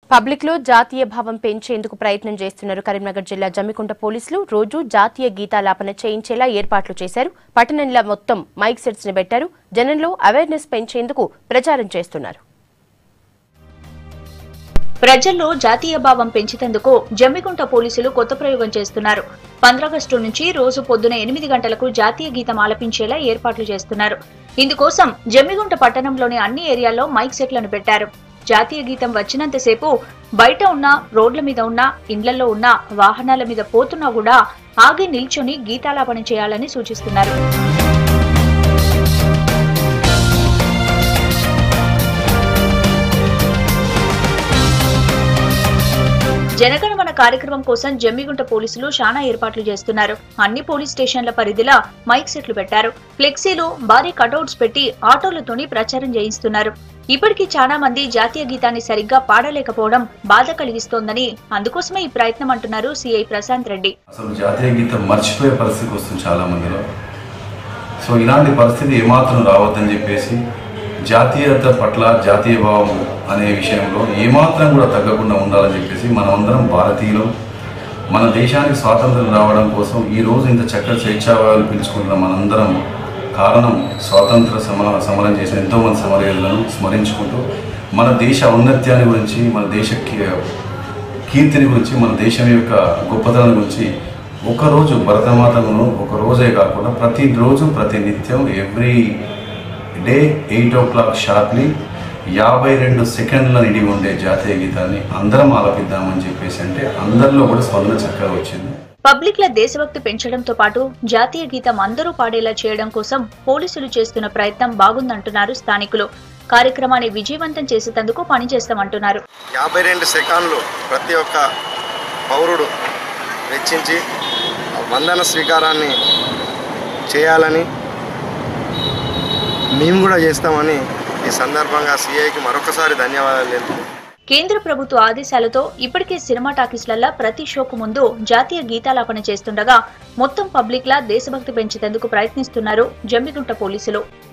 public లో జాతీయ భావం పెంచేందుకు ప్రయత్నం చేస్తున్నారు కరీంనగర్ జిల్లా జమ్మికుంట పోలీసులు రోజు జాతీయ గీతాలాపన చేయించేలా ఏర్పాట్లు చేశారు పట్టణంలో మొత్తం మైక్ సెట్స్ ని పెట్టారు జనంలో అవేర్నెస్ పెంచేందుకు ప్రచారం చేస్తున్నారు ప్రజల్లో జాతీయ భావం పెంచేందుకు జమ్మికుంట పోలీసులు కొత్త ప్రయోగం చేస్తున్నారు పంద్రాగస్టు నుంచి రోజు పొద్దున ఎనిమిది గంటలకు జాతీయ గీతం ఆలపించేలా ఏర్పాట్లు చేస్తున్నారు ఇందుకోసం జమ్మిగుంట పట్టణంలోని అన్ని ఏరియాల్లో మైక్ సెట్లను పెట్టారు జాతీయ గీతం వచ్చినంతసేపు బయట ఉన్న రోడ్ల మీద ఉన్న ఇండ్లలో ఉన్న వాహనాల మీద పోతున్నా కూడా ఆగి నిల్చొని గీతాలాపన చేయాలని సూచిస్తున్నారు జనగణమన కార్యక్రమం కోసం జమ్మిగుంట పోలీసులు శానా ఏర్పాట్లు చేస్తున్నారు అన్ని పోలీస్ స్టేషన్ల పరిధిలో మైక్ సెట్లు పెట్టారు ఫ్లెక్సీలు భారీ కటౌట్స్ పెట్టి ఆటోలతోని ప్రచారం చేయిస్తున్నారు ఇప్పటికీ చాలా మంది జాతీయ గీతాన్ని సరిగ్గా పాడలేకపోవడం బాధ కలిగిస్తోందని అందుకోసమే ఈ ప్రయత్నం అంటున్నారు సిఐ ప్రశాంత్ రెడ్డి అసలు జాతీయ గీతం మర్చిపోయే పరిస్థితి వస్తుంది చాలా మందిలో సో ఇలాంటి పరిస్థితి ఏమాత్రం రావద్దని చెప్పేసి జాతీయత పట్ల జాతీయ భావం అనే విషయంలో ఏమాత్రం కూడా తగ్గకుండా ఉండాలని చెప్పేసి మనమందరం భారతీయులు మన దేశానికి స్వాతంత్రం రావడం కోసం ఈ రోజు ఇంత చక్కటి స్వేచ్ఛావాయులు పిలుచుకుంటున్న మనందరం కారణం స్వాతంత్ర సమ సమరం చేసిన ఎంతోమంది సమరయోధులను స్మరించుకుంటూ మన దేశ ఔన్నత్యాన్ని గురించి మన దేశ కీ- కీర్తిని గురించి మన దేశం యొక్క గొప్పతనం గురించి ఒకరోజు భరతమాతను ఒక రోజే కాకుండా ప్రతిరోజు ప్రతి నిత్యం every day eight o'clock sharply యాభై రెండు సెకండ్ల నిడి ఉండే జాతీయ గీతాన్ని అందరం ఆలపిద్దామని చెప్పేసి అంటే అందరిలో కూడా స్పందన చక్కగా వచ్చింది పబ్లిక్ ల దేశభక్తి పెంచడంతో పాటు జాతీయ గీతం అందరూ పాడేలా చేయడం కోసం పోలీసులు చేస్తున్న ప్రయత్నం బాగుందంటున్నారు స్థానికులు కార్యక్రమాన్ని విజయవంతం చేసేందుకు పనిచేస్తామంటున్నారు యాభై రెండు సెకండ్లు ప్రతి ఒక్క పౌరుడు వెచ్చించి ఆ వందన స్వీకారాన్ని చేయాలని మేము కూడా చేస్తామని ఈ సందర్భంగా సిఐకి మరొకసారి ధన్యవాదాలు తెలుపుతున్నాం కేంద్ర ప్రభుత్వ ఆదేశాలతో ఇప్పటికే సినిమా టాకీస్లల్లా ప్రతి షోకు ముందు జాతీయ గీతాలాపన చేస్తుండగా మొత్తం పబ్లిక్ లా దేశభక్తి పెంచేందుకు ప్రయత్నిస్తున్నారు జమ్మిగుంట పోలీసులు